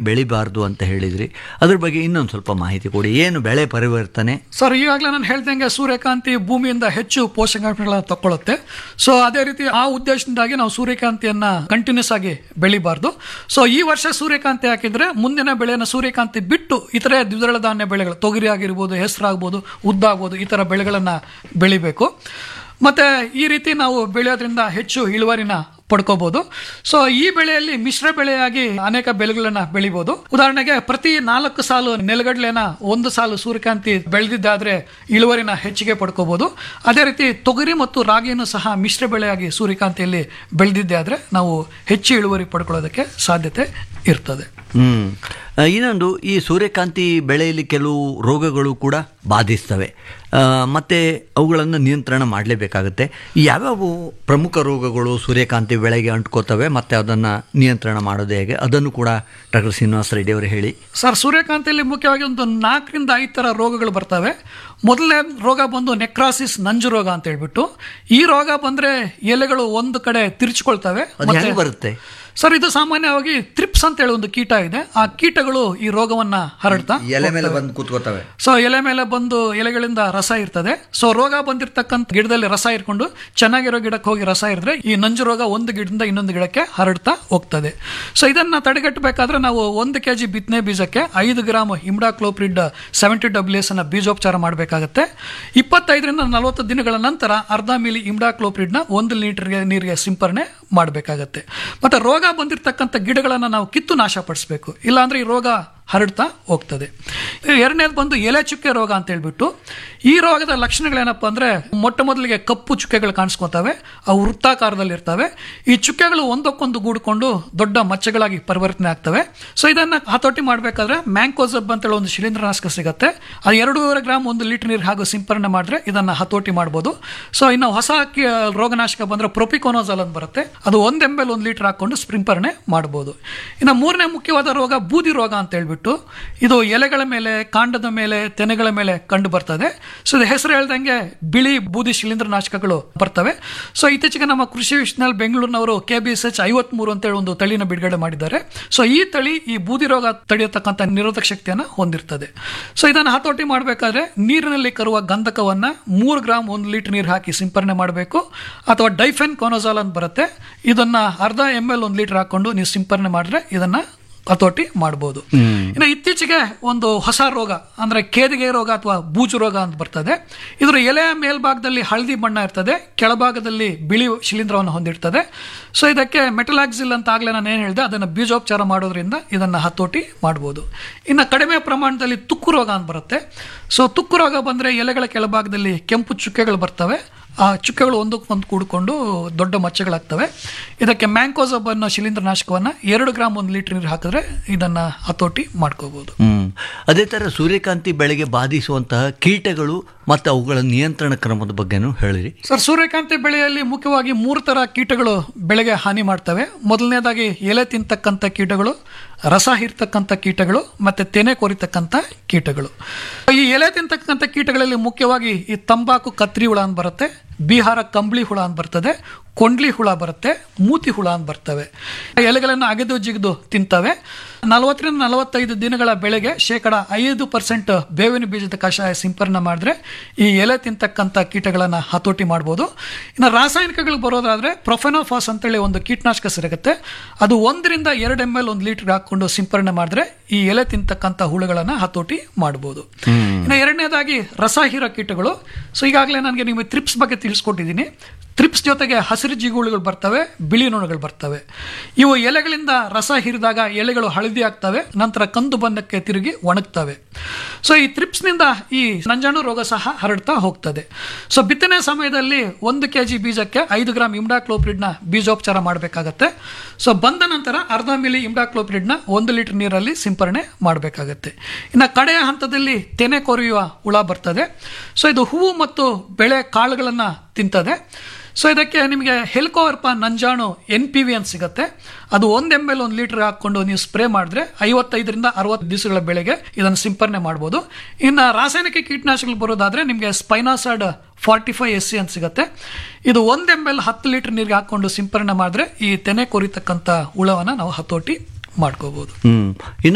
ಬೆಳಿಬಾರ್ದು ಅಂತ ಹೇಳಿದ್ರಿ ಅದ್ರ ಬಗ್ಗೆ ಇನ್ನೊಂದು ಸ್ವಲ್ಪ ಮಾಹಿತಿ ಕೊಡಿ ಏನು ಬೆಳೆ ಪರಿವರ್ತನೆ ಸರ್ ಈಗಾಗಲೇ ನಾನು ಹೇಳ್ದಂಗೆ ಸೂರ್ಯಕಾಂತಿ ಭೂಮಿಯಿಂದ ಹೆಚ್ಚು ಪೋಷಕಾಂಶಗಳನ್ನ ತಗೊಳ್ಳುತ್ತೆ ಸೊ ಅದೇ ರೀತಿ ಆ ಉದ್ದೇಶದಿಂದಾಗಿ ನಾವು ಸೂರ್ಯಕಾಂತಿಯನ್ನ ಕಂಟಿನ್ಯೂಸ್ ಆಗಿ ಬೆಳಿಬಾರ್ದು ಸೊ ಈ ವರ್ಷ ಸೂರ್ಯಕಾಂತಿ ಹಾಕಿದ್ರೆ ಮುಂದಿನ ಬೆಳೆಯನ್ನು ಸೂರ್ಯಕಾಂತಿ ಬಿಟ್ಟು ಇತರೆ ದ್ವಿದಳ ಧಾನ್ಯ ಬೆಳೆಗಳು ತೊಗರಿ ಆಗಿರ್ಬೋದು ಹೆಸರಾಗ್ಬೋದು ಉದ್ದಾಗ್ಬೋದು ಈ ಥರ ಬೆಳೆಗಳನ್ನ ಬೆಳಿಬೇಕು ಮತ್ತೆ ಈ ರೀತಿ ನಾವು ಬೆಳೆಯೋದ್ರಿಂದ ಹೆಚ್ಚು ಇಳುವರಿನ ಪಡ್ಕೋಬಹುದು ಸೊ ಈ ಬೆಳೆಯಲ್ಲಿ ಮಿಶ್ರ ಬೆಳೆಯಾಗಿ ಅನೇಕ ಬೆಳೆಗಳನ್ನ ಬೆಳಿಬಹುದು ಉದಾಹರಣೆಗೆ ಪ್ರತಿ ನಾಲ್ಕು ಸಾಲು ನೆಲಗಡಲೆನ ಒಂದು ಸಾಲು ಸೂರ್ಯಕಾಂತಿ ಬೆಳೆದಿದ್ದಾದ್ರೆ ಇಳುವರಿನ ಹೆಚ್ಚಿಗೆ ಪಡ್ಕೋಬಹುದು ಅದೇ ರೀತಿ ತೊಗರಿ ಮತ್ತು ರಾಗಿಯನ್ನು ಸಹ ಮಿಶ್ರ ಬೆಳೆಯಾಗಿ ಸೂರ್ಯಕಾಂತಿಯಲ್ಲಿ ಬೆಳೆದಿದ್ದೆ ಆದ್ರೆ ನಾವು ಹೆಚ್ಚು ಇಳುವರಿ ಪಡ್ಕೊಳ್ಳೋದಕ್ಕೆ ಸಾಧ್ಯತೆ ಇರ್ತದೆ ಹ್ಮ್ ಆ, ಇನ್ನೊಂದು ಈ ಸೂರ್ಯಕಾಂತಿ ಬೆಳೆಯಲ್ಲಿ ಕೆಲವು ರೋಗಗಳು ಕೂಡ ಬಾಧಿಸ್ತವೆ ಆ, ಮತ್ತೆ ಅವುಗಳನ್ನು ನಿಯಂತ್ರಣ ಮಾಡಲೇಬೇಕಾಗುತ್ತೆ ಯಾವ್ಯಾವ ಪ್ರಮುಖ ರೋಗಗಳು ಸೂರ್ಯಕಾಂತಿ ಬೆಳೆಗೆ ಅಂಟ್ಕೋತವೆ ಮತ್ತೆ ಅದನ್ನು ನಿಯಂತ್ರಣ ಮಾಡೋದು ಹೇಗೆ ಅದನ್ನು ಕೂಡ ಡಾಕ್ಟರ್ ಶ್ರೀನಿವಾಸ ರೆಡ್ಡಿ ಅವರು ಹೇಳಿ ಸರ್ ಸೂರ್ಯಕಾಂತಿಯಲ್ಲಿ ಮುಖ್ಯವಾಗಿ ಒಂದು ನಾಲ್ಕರಿಂದ ಐದು ಥರ ರೋಗಗಳು ಬರ್ತವೆ ಮೊದಲನೇ ರೋಗ ಬಂದು ನೆಕ್ರಾಸಿಸ್ ನಂಜು ರೋಗ ಅಂತ ಹೇಳ್ಬಿಟ್ಟು ಈ ರೋಗ ಬಂದ್ರೆ ಎಲೆಗಳು ಒಂದು ಕಡೆ ತಿರ್ಚ್ಕೊಳ್ತವೆ ಅದು ಹೆಂಗೆ ಬರುತ್ತೆ ಸರ್ ಇದು ಸಾಮಾನ್ಯವಾಗಿ ತ್ರಿಪ್ಸ್ ಅಂತ ಹೇಳಿ ಒಂದು ಕೀಟ ಇದೆ ಆ ಕೀಟಗಳು ಈ ರೋಗವನ್ನ ಹರಡ್ತಾ ಎಲೆ ಮೇಲೆ ಬಂದು ಕೂತ್ಕೋತವೆ ಸೊ ಎಲೆ ಮೇಲೆ ಬಂದು ಎಲೆಗಳಿಂದ ರಸ ಇರ್ತದೆ ಸೊ ರೋಗ ಬಂದಿರತಕ್ಕಂಥ ಗಿಡದಲ್ಲಿ ರಸ ಇರ್ಕೊಂಡು ಚೆನ್ನಾಗಿರೋ ಗಿಡಕ್ಕೆ ಹೋಗಿ ರಸ ಇರಿದ್ರೆ ಈ ನಂಜು ರೋಗ ಒಂದು ಗಿಡದಿಂದ ಇನ್ನೊಂದು ಗಿಡಕ್ಕೆ ಹರಡ್ತಾ ಹೋಗ್ತದೆ ಸೊ ಇದನ್ನ ತಡೆಗಟ್ಟಬೇಕಾದ್ರೆ ನಾವು ಒಂದು ಕೆಜಿ ಬಿತ್ತನೆ ಬೀಜಕ್ಕೆ ಐದು gram imidacloprid seventy W S ಅನ್ನ ಬೀಜೋಪಚಾರ ಮಾಡಬೇಕಾಗತ್ತೆ ಇಪ್ಪತ್ತೈದರಿಂದ ನಲವತ್ತು ದಿನಗಳ ನಂತರ ಅರ್ಧ ಮಿಲಿ ಇಮ್ಡಾಕ್ಲೋಪ್ರಿಡ್ನ ಒಂದು ಲೀಟರ್ಗೆ ನೀರಿಗೆ ಸಿಂಪರಣೆ ಮಾಡಬೇಕಾಗತ್ತೆ ಮತ್ತೆ ರೋಗ ಬಂದಿರತಕ್ಕಂಥ ಗಿಡಗಳನ್ನು ನಾವು ಕಿತ್ತು ನಾಶಪಡಿಸಬೇಕು ಇಲ್ಲಾಂದ್ರೆ ಈ ರೋಗ ಹರಡ್ತಾ ಹೋಗ್ತದೆ ಎರಡನೇದು ಬಂದು ಎಲೆ ಚುಕ್ಕೆ ರೋಗ ಅಂತ ಹೇಳ್ಬಿಟ್ಟು ಈ ರೋಗದ ಲಕ್ಷಣಗಳೇನಪ್ಪ ಅಂದ್ರೆ ಮೊಟ್ಟ ಮೊದಲಿಗೆ ಕಪ್ಪು ಚುಕ್ಕೆಗಳು ಕಾಣಿಸ್ಕೊತವೆ ಅವು ವೃತ್ತಾಕಾರದಲ್ಲಿ ಇರ್ತವೆ ಈ ಚುಕ್ಕೆಗಳು ಒಂದಕ್ಕೊಂದು ಗೂಡ್ಕೊಂಡು ದೊಡ್ಡ ಮಚ್ಚೆಗಳಾಗಿ ಪರಿವರ್ತನೆ ಆಗ್ತವೆ ಸೊ ಇದನ್ನ ಹತೋಟಿ ಮಾಡಬೇಕಾದ್ರೆ ಮ್ಯಾಂಕೋಸಬ್ ಅಂತೇಳಿ ಒಂದು ಶಿಲೀಂಧ್ರನಾಶಕ ಸಿಗುತ್ತೆ ಅದು ಎರಡೂವರೆ ಗ್ರಾಮ್ ಒಂದು ಲೀಟರ್ ನೀರು ಹಾಗೂ ಸಿಂಪರಣೆ ಮಾಡಿದ್ರೆ ಇದನ್ನ ಹತೋಟಿ ಮಾಡ್ಬೋದು ಸೊ ಇನ್ನು ಹೊಸ ಕಿ- ರೋಗನಾಶಕ ಬಂದ್ರೆ ಪ್ರೊಪಿಕೋನೋಜಲ್ ಅಂತ ಬರುತ್ತೆ ಅದು ಒಂದ್ ಎಂ ಎಲ್ ಒಂದು ಲೀಟರ್ ಹಾಕೊಂಡು ಸ್ಪ್ರಿಂಪರಣೆ ಮಾಡ್ಬೋದು ಇನ್ನು ಮೂರನೇ ಮುಖ್ಯವಾದ ರೋಗ ಬೂದಿ ರೋಗ ಅಂತ ಹೇಳ್ಬಿಟ್ಟು ಇದು ಎಲೆಗಳ ಮೇಲೆ ಕಾಂಡದ ಮೇಲೆ ತೆನೆಗಳ ಮೇಲೆ ಕಂಡು ಬರ್ತದೆ ಸೊ ಇದು ಹೆಸರು ಹೇಳ್ದಂಗೆ ಬಿಳಿ ಬೂದಿ ಶಿಲೀಂಧ್ರನಾಶಕಗಳು ಬರ್ತವೆ ಸೊ ಇತ್ತೀಚೆಗೆ ನಮ್ಮ ಕೃಷಿ ವಿಶ್ವವಿದ್ಯಾಲಯ ಬೆಂಗಳೂರಿನವರು ಕೆ ಬಿ ಎಸ್ ಎಚ್ ಐವತ್ಮೂರು ಅಂತೇಳಿ ಒಂದು ತಳಿನ ಬಿಡುಗಡೆ ಮಾಡಿದ್ದಾರೆ ಸೊ ಈ ತಳಿ ಈ ಬೂದಿ ರೋಗ ತಡೆಯತಕ್ಕಂಥ ನಿರೋಧಕ ಶಕ್ತಿಯನ್ನು ಹೊಂದಿರ್ತದೆ ಸೊ ಇದನ್ನು ಹತೋಟಿ ಮಾಡಬೇಕಾದ್ರೆ ನೀರಿನಲ್ಲಿ ಕರುವ ಗಂಧಕವನ್ನ ಮೂರು ಗ್ರಾಮ್ ಒಂದು ಲೀಟರ್ ನೀರು ಹಾಕಿ ಸಿಂಪರಣೆ ಮಾಡಬೇಕು ಅಥವಾ ಡೈಫೆನ್ ಕೊನೋಜಾಲ್ ಅಂತ ಬರುತ್ತೆ ಇದನ್ನ ಅರ್ಧ ಎಮ್ ಎಲ್ ಒಂದು ಲೀಟರ್ ಹಾಕೊಂಡು ನೀವು ಸಿಂಪರಣೆ ಮಾಡಿದ್ರೆ ಇದನ್ನ ಹತೋಟಿ ಮಾಡಬಹುದು ಇನ್ನು ಇತ್ತೀಚೆಗೆ ಒಂದು ಹೊಸ ರೋಗ ಅಂದ್ರೆ ಕೇದಿಗೆ ರೋಗ ಅಥವಾ ಬೂಜು ರೋಗ ಅಂತ ಬರ್ತದೆ ಇದರ ಎಲೆಯ ಮೇಲ್ಭಾಗದಲ್ಲಿ ಹಳದಿ ಬಣ್ಣ ಇರ್ತದೆ ಕೆಳಭಾಗದಲ್ಲಿ ಬಿಳಿ ಶಿಲೀಂಧ್ರವನ್ನು ಹೊಂದಿರ್ತದೆ ಸೊ ಇದಕ್ಕೆ ಮೆಟಲಾಕ್ಸಿಲ್ ಅಂತ ಆಗ್ಲೇ ನಾನು ಏನು ಹೇಳಿದೆ ಅದನ್ನು ಬೀಜೋಪಚಾರ ಮಾಡೋದ್ರಿಂದ ಇದನ್ನ ಹತೋಟಿ ಮಾಡಬಹುದು ಇನ್ನು ಕಡಿಮೆ ಪ್ರಮಾಣದಲ್ಲಿ ತುಕ್ಕು ರೋಗ ಅಂತ ಬರುತ್ತೆ ಸೊ ತುಕ್ಕು ರೋಗ ಬಂದ್ರೆ ಎಲೆಗಳ ಕೆಳಭಾಗದಲ್ಲಿ ಕೆಂಪು ಚುಕ್ಕೆಗಳು ಬರ್ತವೆ ಆ ಚುಕ್ಕೆಗಳು ಒಂದಕ್ಕೊಂದು ಕೂಡಿಕೊಂಡು ದೊಡ್ಡ ಮಚ್ಚೆಗಳಾಗ್ತವೆ ಇದಕ್ಕೆ ಮ್ಯಾಂಕೋಸಬ್ ಅನ್ನೋ ಶಿಲೀಂಧ್ರನಾಶಕವನ್ನ ಎರಡು ಗ್ರಾಮ್ ಒಂದು ಲೀಟರ್ ನೀರು ಹಾಕಿದ್ರೆ ಇದನ್ನ ಹತೋಟಿ ಮಾಡ್ಕೋಬಹುದು ಹ್ಮ್ ಅದೇ ಥರ ಸೂರ್ಯಕಾಂತಿ ಬೆಳೆಗೆ ಬಾಧಿಸುವಂತಹ ಕೀಟಗಳು ಮತ್ತು ಅವುಗಳ ನಿಯಂತ್ರಣ ಕ್ರಮದ ಬಗ್ಗೆನೂ ಹೇಳಿರಿ ಸರ್ ಸೂರ್ಯಕಾಂತಿ ಬೆಳೆಯಲ್ಲಿ ಮುಖ್ಯವಾಗಿ ಮೂರು ತರ ಕೀಟಗಳು ಬೆಳೆಗೆ ಹಾನಿ ಮಾಡ್ತವೆ ಮೊದಲನೇದಾಗಿ ಎಲೆ ತಿಂತಕ್ಕಂಥ ಕೀಟಗಳು ರಸ ಹೀರ್ತಕ್ಕಂಥ ಕೀಟಗಳು ಮತ್ತೆ ತೆನೆ ಕೊರಿತಕ್ಕಂಥ ಕೀಟಗಳು ಈ ಎಲೆ ತಿಂತಕ್ಕಂಥ ಕೀಟಗಳಲ್ಲಿ ಮುಖ್ಯವಾಗಿ ಈ ತಂಬಾಕು ಕತ್ರಿ ಹುಳ ಅಂತ ಬರುತ್ತೆ ಬಿಹಾರ ಕಂಬಳಿ ಹುಳ ಅಂತ ಬರ್ತದೆ ಕೊಂಡ್ಲಿ ಹುಳ ಬರುತ್ತೆ ಮೂತಿ ಹುಳ ಅಂತ ಬರ್ತವೆ ಎಲೆಗಳನ್ನು ಅಗೆದು ಜಿಗಿದು ತಿಂತವೆ ನಲವತ್ತರಿಂದ ನಲವತ್ತೈದು ದಿನಗಳ ಬೆಳೆಗೆ ಶೇಕಡ ಐದು ಪರ್ಸೆಂಟ್ ಬೇವಿನ ಬೀಜದ ಕಷಾಯ ಸಿಂಪರಣೆ ಮಾಡಿದ್ರೆ ಈ ಎಲೆ ತಿಂತಕ್ಕಂಥ ಕೀಟಗಳನ್ನು ಹತೋಟಿ ಮಾಡ್ಬೋದು ಇನ್ನು ರಾಸಾಯನಿಕಗಳು ಬರೋದಾದ್ರೆ ಪ್ರೊಫೆನೋಫಾಸ್ ಅಂತೇಳಿ ಒಂದು ಕೀಟನಾಶಕ ಸಿಗುತ್ತೆ ಅದು ಒಂದರಿಂದ ಎರಡು ಎಮ್ ಎಲ್ ಒಂದು ಲೀಟರ್ ಹಾಕೊಂಡು ಸಿಂಪರಣೆ ಮಾಡಿದ್ರೆ ಈ ಎಲೆ ತಿಂತಕ್ಕಂಥ ಹುಳುಗಳನ್ನು ಹತೋಟಿ ಮಾಡ್ಬೋದು ಇನ್ನು ಎರಡನೇದಾಗಿ ರಸ ಹೀರೋ ಕೀಟಗಳು ಸೊ ಈಗಾಗಲೇ ನನಗೆ ನಿಮಗೆ ತ್ರಿಪ್ಸ್ ಬಗ್ಗೆ ತಿಳಿಸ್ಕೊಟ್ಟಿದ್ದೀನಿ ತ್ರಿಪ್ಸ್ ಜೊತೆಗೆ ಹಸಿರು ಜಿಗುಳುಗಳು ಬರ್ತವೆ ಬಿಳಿ ನೊಣಗಳು ಬರ್ತವೆ ಇವು ಎಲೆಗಳಿಂದ ರಸ ಹೀರಿದಾಗ ಎಲೆಗಳು ಹಳದಿ ಆಗ್ತವೆ ನಂತರ ಕಂದು ಬಣ್ಣಕ್ಕೆ ತಿರುಗಿ ಒಣಗ್ತವೆ ಸೊ ಈ ತ್ರಿಪ್ಸ್ನಿಂದ ಈ ನಂಜಾಣು ರೋಗ ಸಹ ಹರಡ್ತಾ ಹೋಗ್ತದೆ ಸೊ ಬಿತ್ತನೆ ಸಮಯದಲ್ಲಿ ಒಂದು ಕೆ ಜಿ ಬೀಜಕ್ಕೆ ಐದು ಗ್ರಾಮ್ ಇಮ್ಡಾಕ್ಲೋಪ್ರಿಡ್ನ ಬೀಜೋಪಚಾರ ಮಾಡಬೇಕಾಗತ್ತೆ ಸೊ ಬಂದ ನಂತರ ಅರ್ಧ ಮಿಲಿ ಇಮ್ಡಾಕ್ಲೋಪ್ರಿಡ್ನ ಒಂದು ಲೀಟರ್ ನೀರಲ್ಲಿ ಸಿಂಪರಣೆ ಮಾಡಬೇಕಾಗತ್ತೆ ಇನ್ನು ಕಡೆಯ ಹಂತದಲ್ಲಿ ತೆನೆ ಕೊರೆಯುವ ಹುಳ ಬರ್ತದೆ ಸೊ ಇದು ಹೂವು ಮತ್ತು ಬೆಳೆ ಕಾಳುಗಳನ್ನು ತಿಂತದೆ ಸೊ ಇದಕ್ಕೆ ನಿಮಗೆ ಹೆಲ್ಕೋವರ್ಪ ನಂಜಾಣು ಎನ್ ಪಿ ವಿ ಅಂತ ಸಿಗುತ್ತೆ ಅದು ಒಂದು ಎಮ್ ಎಲ್ ಒಂದು ಲೀಟರ್ ಹಾಕೊಂಡು ನೀವು ಸ್ಪ್ರೇ ಮಾಡಿದ್ರೆ ಐವತ್ತೈದರಿಂದ ಅರವತ್ತು ದಿವಸಗಳ ಬೆಳೆಗೆ ಇದನ್ನು ಸಿಂಪರಣೆ ಮಾಡ್ಬೋದು ಇನ್ನು ರಾಸಾಯನಿಕ ಕೀಟನಾಶಕಗಳು ಬರೋದಾದ್ರೆ ನಿಮಗೆ spinosad forty five S C ಅಂತ ಸಿಗುತ್ತೆ ಇದು ಒಂದು ಎಮ್ ಎಲ್ ಹತ್ತು ಲೀಟರ್ ನೀರಿಗೆ ಹಾಕೊಂಡು ಸಿಂಪರಣೆ ಮಾಡಿದ್ರೆ ಈ ತೆನೆ ಕೊರಿತಕ್ಕಂಥ ಹುಳವನ್ನು ನಾವು ಹತೋಟಿ ಮಾಡ್ಕೋಬಹುದು ಹ್ಮ್ ಇನ್ನು